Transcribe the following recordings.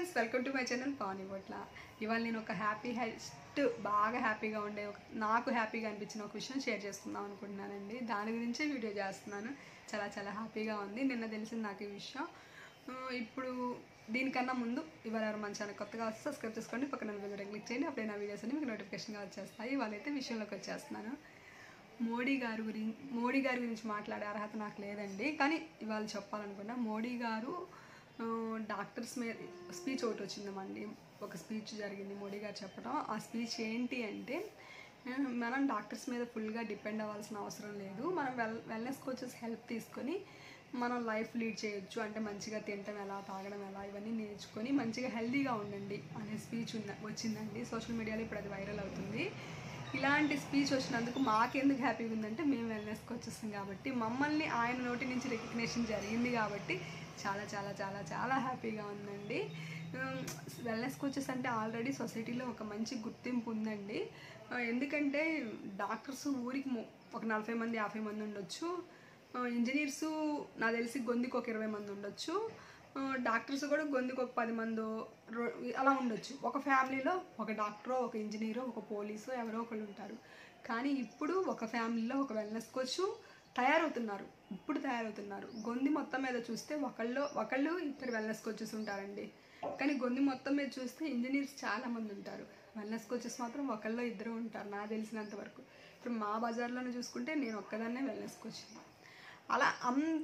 friends welcome to my channel Pavani Botla ఇవాళ నేను ఒక హ్యాపీ హెస్ట్ బాగా హ్యాపీగా ఉండే ఒక నాకు హ్యాపీగా అనిపించిన ఒక విషయం షేర్ చేసుకుందాం అనుకుంటున్నానండి దాని గురించే వీడియో చేస్తున్నాను చాలా చాలా హ్యాపీగా ఉంది నిన్న తెలిసింది నాకు ఈ విషయం ఆ, ఇప్పుడు దీనికన్నా ముందు ఇవాళ ఎవరు మన ఛానల్ కొత్తగా వస్తే సబ్స్క్రైబ్ చేసుకోండి పక్కన వీడియో క్లిక్ చేయండి అప్పుడే నా వీడియోస్ అన్ని మీకు నోటిఫికేషన్గా వచ్చేస్తాయి వాళ్ళైతే విషయంలోకి వచ్చేస్తున్నాను మోడీ గారు గురించి మోడీ గారి గురించి మాట్లాడే అర్హత నాకు లేదండి కానీ ఇవాళ చెప్పాలనుకున్నా మోడీ గారు ఆ, డాక్టర్స్ మీద స్పీచ్ ఒకటి వచ్చిందమండి ఒక స్పీచ్ జరిగింది మోడీ గారు చెప్పడం ఆ స్పీచ్ ఏంటి అంటే ఆ, మనం డాక్టర్స్ మీద ఫుల్గా డిపెండ్ అవ్వాల్సిన అవసరం లేదు మనం వెల్ వెల్నెస్ కోచెస్ హెల్ప్ తీసుకొని మనం లైఫ్ లీడ్ చేయొచ్చు అంటే మంచిగా తినటం ఎలా తాగడం ఎలా ఇవన్నీ నేర్చుకొని మంచిగా హెల్తీగా ఉండండి అనే స్పీచ్ ఉన్న వచ్చిందండి సోషల్ మీడియాలో ఇప్పుడు అది వైరల్ అవుతుంది ఇలాంటి స్పీచ్ వచ్చినందుకు మాకెందుకు హ్యాపీగా ఉందంటే మేము వెల్నెస్కి వచ్చేస్తాం కాబట్టి మమ్మల్ని ఆయన నోటి నుంచి రికగ్నేషన్ జరిగింది కాబట్టి చాలా చాలా చాలా చాలా హ్యాపీగా ఉందండి వెల్నెస్ కోచెస్ అంటే ఆల్రెడీ సొసైటీలో ఒక మంచి గుర్తింపు ఉందండి ఆ, ఎందుకంటే డాక్టర్స్ ఊరికి మొ- ఒక నలభై మంది యాభై మంది ఉండొచ్చు ఇంజనీర్స్ నాకు తెలిసి గొంతుకు ఒక ఇరవై మంది ఉండొచ్చు ఆ, డాక్టర్స్ కూడా గొంతుకు ఒక పది మందో రో- అలా ఉండొచ్చు ఒక ఫ్యామిలీలో ఒక డాక్టరో ఒక ఇంజనీరో ఒక పోలీసో ఎవరో ఒకళ్ళు ఉంటారు కానీ ఇప్పుడు ఒక ఫ్యామిలీలో ఒక వెల్నెస్ కోచ్ తయారవుతున్నారు ఇప్పుడు తయారవుతున్నారు గొంది మొత్తం మీద చూస్తే ఒకళ్ళు ఒకళ్ళు ఇద్దరు వెల్నెస్ కోచెస్ ఉంటారండి కానీ గొంది మొత్తం మీద చూస్తే ఇంజనీర్స్ చాలా మంది ఉంటారు వెల్నెస్ కోచెస్ మాత్రం ఒకళ్ళు ఇద్దరు ఉంటారు నాకు తెలిసినంత వరకు ఇప్పుడు మా బజార్లోనే చూసుకుంటే నేను ఒక్కదాన్నే వెల్నెస్ కోచ్ అలా అంత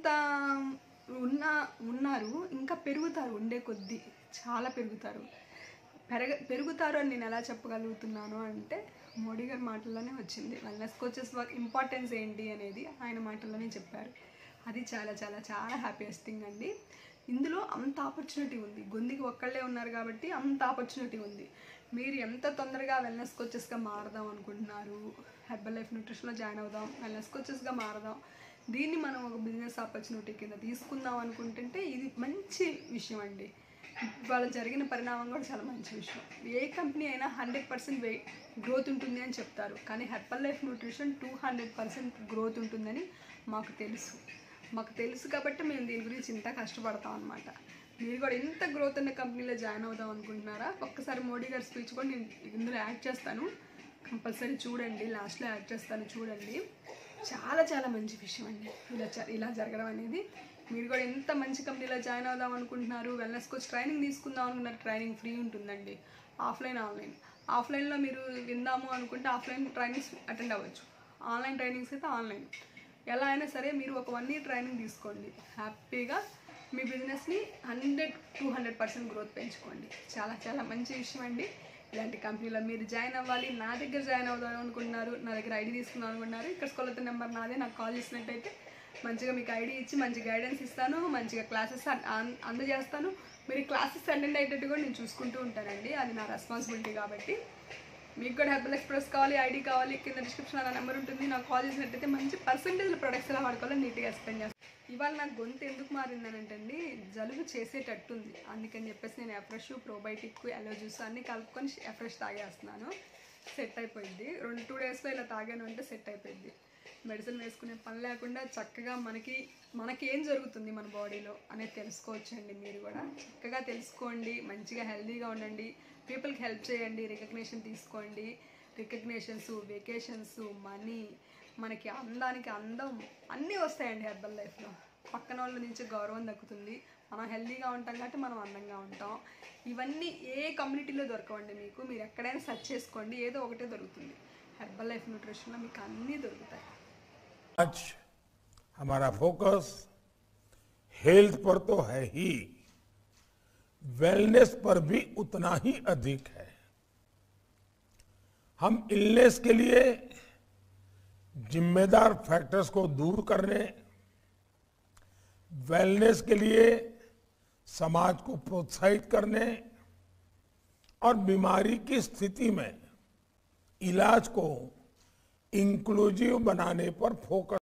ఉన్న ఉన్నారు ఇంకా పెరుగుతారు ఉండే కొద్దీ చాలా పెరుగుతారు పెరగ పెరుగుతారు అని నేను ఎలా చెప్పగలుగుతున్నాను అంటే మోడీ గారి మాటల్లోనే వచ్చింది వెల్నెస్ కోచెస్ వర్క్ ఇంపార్టెన్స్ ఏంటి అనేది ఆయన మాటల్లోనే చెప్పారు అది చాలా చాలా చాలా హ్యాపీయెస్ట్ థింగ్ అండి ఇందులో అంత ఆపర్చునిటీ ఉంది గొంతుకి ఒక్కళ్ళే ఉన్నారు కాబట్టి అంత ఆపర్చునిటీ ఉంది మీరు ఎంత తొందరగా వెల్నెస్ కోచెస్గా మారదాం అనుకుంటున్నారు హెర్బల్ లైఫ్ న్యూట్రిషన్లో జాయిన్ అవుదాం వెల్నెస్ కోచెస్గా మారదాం దీన్ని మనం ఒక బిజినెస్ ఆపర్చునిటీ కింద తీసుకుందాం అనుకుంటుంటే ఇది మంచి విషయం అండి ఇవాళ జరిగిన పరిణామం కూడా చాలా మంచి విషయం ఏ కంపెనీ అయినా హండ్రెడ్ పర్సెంట్ వే గ్రోత్ ఉంటుంది అని చెప్తారు కానీ Herbalife nutrition two hundred percent growth ఉంటుందని మాకు తెలుసు మాకు తెలుసు కాబట్టి మేము దీని గురించి ఇంత కష్టపడతాం అనమాట మీరు కూడా ఇంత గ్రోత్ ఉన్న కంపెనీలో జాయిన్ అవుదాం అనుకుంటున్నారా ఒక్కసారి మోడీ గారి స్పీచ్ కూడా నేను ఇందులో యాడ్ చేస్తాను కంపల్సరీ చూడండి లాస్ట్లో యాడ్ చేస్తాను చూడండి చాలా చాలా మంచి విషయం అండి ఇలా జ- ఇలా జరగడం అనేది మీరు కూడా ఎంత మంచి కంపెనీలో జాయిన్ అవుదాం అనుకుంటున్నారు వెల్నెస్ కోచ్ ట్రైనింగ్ తీసుకుందాం అనుకున్నారు ట్రైనింగ్ ఫ్రీ ఉంటుందండి ఆఫ్లైన్ ఆన్లైన్ ఆఫ్లైన్లో మీరు విందాము అనుకుంటే ఆఫ్లైన్ ట్రైనింగ్స్ అటెండ్ అవ్వచ్చు ఆన్లైన్ ట్రైనింగ్స్ అయితే ఆన్లైన్ ఎలా అయినా సరే మీరు ఒక వన్ ఇయర్ ట్రైనింగ్ తీసుకోండి హ్యాపీగా మీ బిజినెస్ని hundred two hundred percent growth పెంచుకోండి చాలా చాలా మంచి విషయం అండి ఇలాంటి కంపెనీలో మీరు జాయిన్ అవ్వాలి నా దగ్గర జాయిన్ అవుదాం అనుకుంటున్నారు నా దగ్గర ఐడి తీసుకుందాం అనుకుంటున్నారు ఇక్కడ స్కూల్ నెంబర్ నాదే నాకు కాల్ చేసినట్టయితే మంచిగా మీకు ఐడి ఇచ్చి మంచి గైడెన్స్ ఇస్తాను మంచిగా క్లాసెస్ అందజేస్తాను మీరు క్లాసెస్ అటెండ్ అయ్యేటట్టు కూడా నేను చూసుకుంటూ ఉంటానండి అది నా రెస్పాన్సిబిలిటీ కాబట్టి మీకు కూడా హెర్బల్ ఎక్స్ప్రెస్ కావాలి ఐడి కావాలి కింద డిస్క్రిప్షన్ నా నెంబర్ ఉంటుంది నాకు కాల్ చేసినట్టయితే మంచి పర్సంటేజ్ ప్రొడక్ట్స్ ఎలా వాడుకోవాలో నీట్గా ఎక్స్ప్లెయిన్ చేస్తాను ఇవాళ నాకు గొంతు ఎందుకు మారిందనంటే అండి జలుబు చేసేటట్టుంది అందుకని చెప్పేసి నేను ఎఫ్రెష్ ప్రోబయోటిక్ ఎలో జ్యూస్ అన్నీ కలుపుకొని ఎఫ్రెష్ తాగేస్తున్నాను సెట్ అయిపోయింది రెండు టూ డేస్లో ఇలా తాగాను అంటే సెట్ అయిపోయింది మెడిసిన్ వేసుకునే పని లేకుండా చక్కగా మనకి మనకి ఏం జరుగుతుంది మన బాడీలో అనేది తెలుసుకోవచ్చండి మీరు కూడా చక్కగా తెలుసుకోండి మంచిగా హెల్తీగా ఉండండి పీపుల్కి హెల్ప్ చేయండి రికగ్నేషన్ తీసుకోండి రికగ్నేషన్స్ వెకేషన్స్ మనీ మనకి అందానికి అందం అన్నీ వస్తాయండి హెర్బల్ లైఫ్లో పక్కన వాళ్ళ నుంచి గౌరవం దక్కుతుంది మనం హెల్తీగా ఉంటాం కాబట్టి మనం అందంగా ఉంటాం ఇవన్నీ ఏ కమ్యూనిటీలో దొరకవండి మీకు మీరు ఎక్కడైనా సెర్చ్ చేసుకోండి ఏదో ఒకటే దొరుకుతుంది హెర్బల్ లైఫ్ న్యూట్రిషన్లో మీకు అన్నీ దొరుకుతాయి आज हमारा फोकस हेल्थ पर तो है ही वेलनेस पर भी उतना ही अधिक है हम इलनेस के लिए जिम्मेदार फैक्टर्स को दूर करने वेलनेस के लिए समाज को प्रोत्साहित करने और बीमारी की स्थिति में इलाज को इंक्लूसिव बनाने पर फोकस